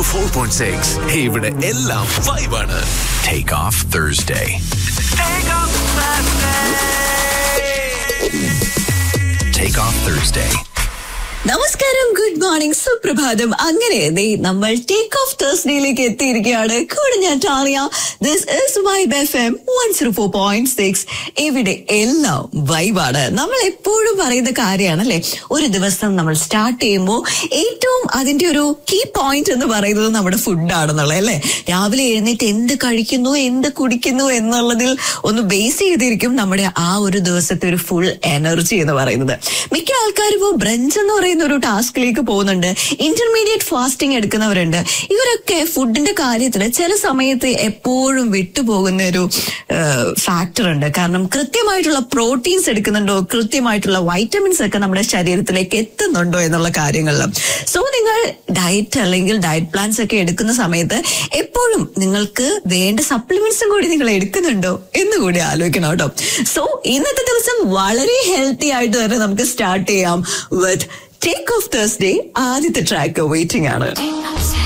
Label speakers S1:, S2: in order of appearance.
S1: Four point six ഇവിടെ എല്ലാം five ആണ്
S2: Take off Thursday. Take off Thursday.
S3: നമസ്കാരം ഗുഡ് മോർണിംഗ് സുപ്രഭാതം അങ്ങനെ ദേ നമ്മൾ ടേക്ക് ഓഫ് തേഴ്സ്ഡേയിലേക്ക് എത്തിയിരിക്കുകയാണ് കൂടെ ഞാൻ ടാറിയ this is vibe F M one zero four point six ഇവിടെ എല്ലാം വൈബാണ് നമ്മൾ എപ്പോഴും പറയുന്ന കാര്യമാണ് അല്ലെ ഒരു ദിവസം നമ്മൾ സ്റ്റാർട്ട് ചെയ്യുമ്പോൾ ഏറ്റവും അതിന്റെ ഒരു കീ പോയിന്റ് എന്ന് പറയുന്നത് നമ്മുടെ ഫുഡാണെന്നുള്ളത് അല്ലെ രാവിലെ എഴുന്നേറ്റ് എന്ത് കഴിക്കുന്നു എന്ത് കുടിക്കുന്നു എന്നുള്ളതിൽ ഒന്ന് ബേസ് ചെയ്തിരിക്കും നമ്മുടെ ആ ഒരു ദിവസത്തെ ഒരു ഫുൾ എനർജി എന്ന് പറയുന്നത് മിക്ക ആൾക്കാരും ഇപ്പോൾ ബ്രഞ്ച് എന്ന് പറയുന്ന ഒരു ടാസ്കിലേക്ക് പോകുന്നുണ്ട് ഇന്റർമീഡിയറ്റ് ഫാസ്റ്റിംഗ് എടുക്കുന്നവരുണ്ട് ഇവരൊക്കെ ഫുഡിന്റെ കാര്യത്തിൽ ചില സമയത്ത് എപ്പോഴും വിട്ടുപോകുന്ന ഒരു ഫാക്ടർ ഉണ്ട് കാരണം കൃത്യമായിട്ടുള്ള പ്രോട്ടീൻസ് എടുക്കുന്നുണ്ടോ കൃത്യമായിട്ടുള്ള വൈറ്റമിൻസ് ഒക്കെ നമ്മുടെ ശരീരത്തിലേക്ക് എത്തുന്നുണ്ടോ എന്നുള്ള കാര്യങ്ങളിൽ സോ നിങ്ങൾ ഡയറ്റ് അല്ലെങ്കിൽ ഡയറ്റ് പ്ലാൻസ് ഒക്കെ എടുക്കുന്ന സമയത്ത് എപ്പോഴും നിങ്ങൾക്ക് വേണ്ട സപ്ലിമെന്റ്സും കൂടി നിങ്ങൾ എടുക്കുന്നുണ്ടോ എന്ന് കൂടി ആലോചിക്കണം കേട്ടോ സോ ഇന്നത്തെ ദിവസം വളരെ ഹെൽത്തി ആയിട്ട് തന്നെ നമുക്ക് സ്റ്റാർട്ട് ചെയ്യാം വിത്ത് ടേക്ക് ഓഫ് തേഴ്സ്ഡേ ആദ്യത്തെ ട്രാക്ക് വെയിറ്റിംഗ് ആണ്